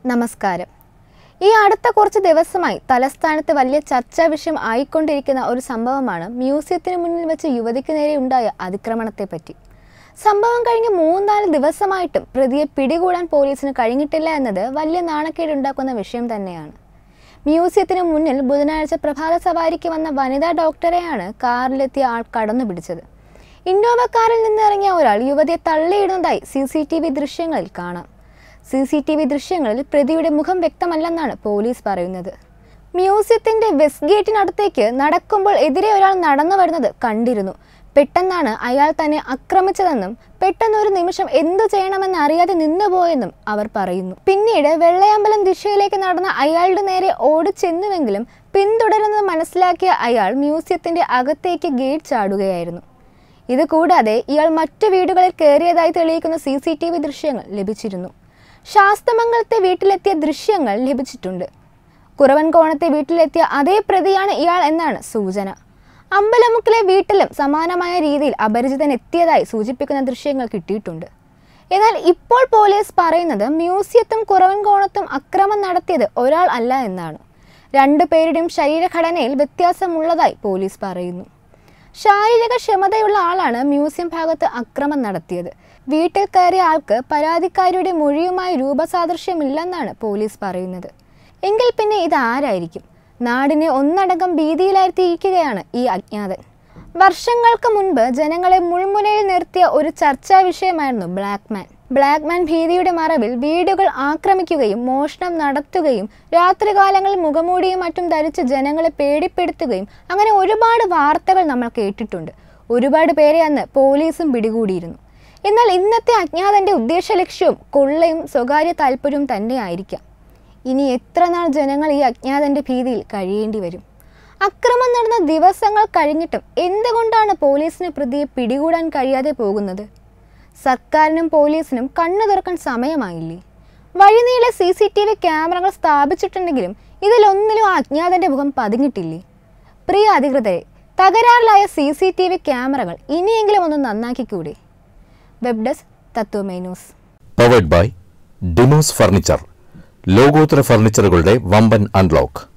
നമസ്കാരം ഈ അടുത്ത കുറച്ച് ദിവസമായി തലസ്ഥാനത്ത് വലിയ ചർച്ചാ വിഷയം ആയിക്കൊണ്ടിരിക്കുന്ന ഒരു സംഭവമാണ് മ്യൂസിയത്തിന് മുന്നിൽ വെച്ച് യുവതിക്ക് നേരെ ഉണ്ടായ അതിക്രമണത്തെ പറ്റി സംഭവം കഴിഞ്ഞ് മൂന്നാല് ദിവസമായിട്ടും പ്രതിയെ പിടികൂടാൻ പോലീസിന് കഴിഞ്ഞിട്ടില്ല എന്നത് വലിയ നാണക്കേടുണ്ടാക്കുന്ന വിഷയം തന്നെയാണ് മ്യൂസിയത്തിന് മുന്നിൽ ബുധനാഴ്ച പ്രഭാത സവാരിക്ക് വന്ന വനിതാ ഡോക്ടറെയാണ് കാറിലെത്തിയ ആൾ കടന്നു പിടിച്ചത് ഇന്നോവ കാറിൽ നിന്ന് ഇറങ്ങിയ ഒരാൾ യുവതിയെ തള്ളിയിടുന്നതായി സി സി ടി വി ദൃശ്യങ്ങളിൽ കാണാം സി സി ടി വി ദൃശ്യങ്ങളിൽ പ്രതിയുടെ മുഖം വ്യക്തമല്ലെന്നാണ് പോലീസ് പറയുന്നത് മ്യൂസിയത്തിന്റെ വെസ്റ്റ് ഗേറ്റിനടുത്തേക്ക് നടക്കുമ്പോൾ എതിരെ ഒരാൾ നടന്നു വരുന്നത് കണ്ടിരുന്നു പെട്ടെന്നാണ് അയാൾ തന്നെ ആക്രമിച്ചതെന്നും പെട്ടെന്ന് ഒരു നിമിഷം എന്തു ചെയ്യണമെന്ന് അറിയാതെ നിന്നുപോയെന്നും അവർ പറയുന്നു പിന്നീട് വെള്ളയമ്പലം ദിശയിലേക്ക് നടന്ന അയാളുടെ നേരെ ഓടിച്ചെന്നുവെങ്കിലും പിന്തുടരുന്നത് മനസ്സിലാക്കിയ അയാൾ മ്യൂസിയത്തിന്റെ അകത്തേക്ക് ഗേറ്റ് ചാടുകയായിരുന്നു ഇത് കൂടാതെ ഇയാൾ മറ്റു വീടുകളിൽ കയറിയതായി തെളിയിക്കുന്ന സി സി ടി വി ദൃശ്യങ്ങൾ ലഭിച്ചിരുന്നു ശാസ്തമംഗലത്തെ വീട്ടിലെത്തിയ ദൃശ്യങ്ങൾ ലഭിച്ചിട്ടുണ്ട് കുറവൻകോണത്തെ വീട്ടിലെത്തിയ അതേ പ്രതിയാണ് ഇയാൾ എന്നാണ് സൂചന അമ്പലമുക്കിലെ വീട്ടിലും സമാനമായ രീതിയിൽ അപരിചിതൻ എത്തിയതായി സൂചിപ്പിക്കുന്ന ദൃശ്യങ്ങൾ കിട്ടിയിട്ടുണ്ട് എന്നാൽ ഇപ്പോൾ പോലീസ് പറയുന്നത് മ്യൂസിയത്തും കുറവൻകോണത്തും അക്രമം നടത്തിയത് ഒരാൾ അല്ല എന്നാണ് രണ്ടു പേരുടെയും ശരീരഘടനയിൽ വ്യത്യാസമുള്ളതായി പോലീസ് പറയുന്നു ശാരീരിക ക്ഷമതയുള്ള ആളാണ് മ്യൂസിയം ഭാഗത്ത് അക്രമം നടത്തിയത് വീട്ടിൽ കയറിയ ആൾക്ക് പരാതിക്കാരിയുടെ മൊഴിയുമായി രൂപസാദൃശ്യമില്ലെന്നാണ് പോലീസ് പറയുന്നത് എങ്കിൽ പിന്നെ ഇത് ആരായിരിക്കും നാടിനെ ഒന്നടങ്കം ഭീതിയിലായിരുത്തിയിരിക്കുകയാണ് ഈ അജ്ഞാതൻ വർഷങ്ങൾക്ക് മുൻപ് ജനങ്ങളെ മുൾമുനയിൽ നിർത്തിയ ഒരു ചർച്ചാ വിഷയമായിരുന്നു ബ്ലാക്ക് മാൻ ബ്ലാക്ക് മാൻ ഭീതിയുടെ മറവിൽ വീടുകൾ ആക്രമിക്കുകയും മോഷണം നടത്തുകയും രാത്രികാലങ്ങളിൽ മുഖമൂടിയും മറ്റും ധരിച്ച് ജനങ്ങളെ പേടിപ്പെടുത്തുകയും അങ്ങനെ ഒരുപാട് വാർത്തകൾ നമ്മൾ കേട്ടിട്ടുണ്ട് ഒരുപാട് പേരെ അന്ന് പോലീസും പിടികൂടിയിരുന്നു എന്നാൽ ഇന്നത്തെ അജ്ഞാതന്റെ ഉദ്ദേശ ലക്ഷ്യവും കൊള്ളയും സ്വകാര്യ താല്പര്യവും തന്നെയായിരിക്കാം ഇനി എത്ര നാൾ ജനങ്ങൾ ഈ അജ്ഞാതന്റെ ഭീതിയിൽ കഴിയേണ്ടി വരും അക്രമം നടന്ന ദിവസങ്ങൾ കഴിഞ്ഞിട്ടും എന്തുകൊണ്ടാണ് പോലീസിന് പ്രതിയെ പിടികൂടാൻ കഴിയാതെ പോകുന്നത് സർക്കാരിനും പോലീസിനും കണ്ണു തുറക്കാൻ സമയമായില്ലേ വഴിനീളെ സി സി ടി വി ക്യാമറകൾ സ്ഥാപിച്ചിട്ടുണ്ടെങ്കിലും ഇതിലൊന്നിലും ആ അജ്ഞാതന്റെ മുഖം പതിഞ്ഞിട്ടില്ലേ പ്രിയ അധികൃതരെ തകരാറിലായ സി സി ടി വി ക്യാമറകൾ ഇനിയെങ്കിലും ഒന്ന് നന്നാക്കിക്കൂടെ വെബ് ഡെസ്ക് തത്വമേ news powered by Demos furniture ലോകോത്തര ഫർണിച്ചറുകളുടെ വമ്പൻ അൺലോക്ക്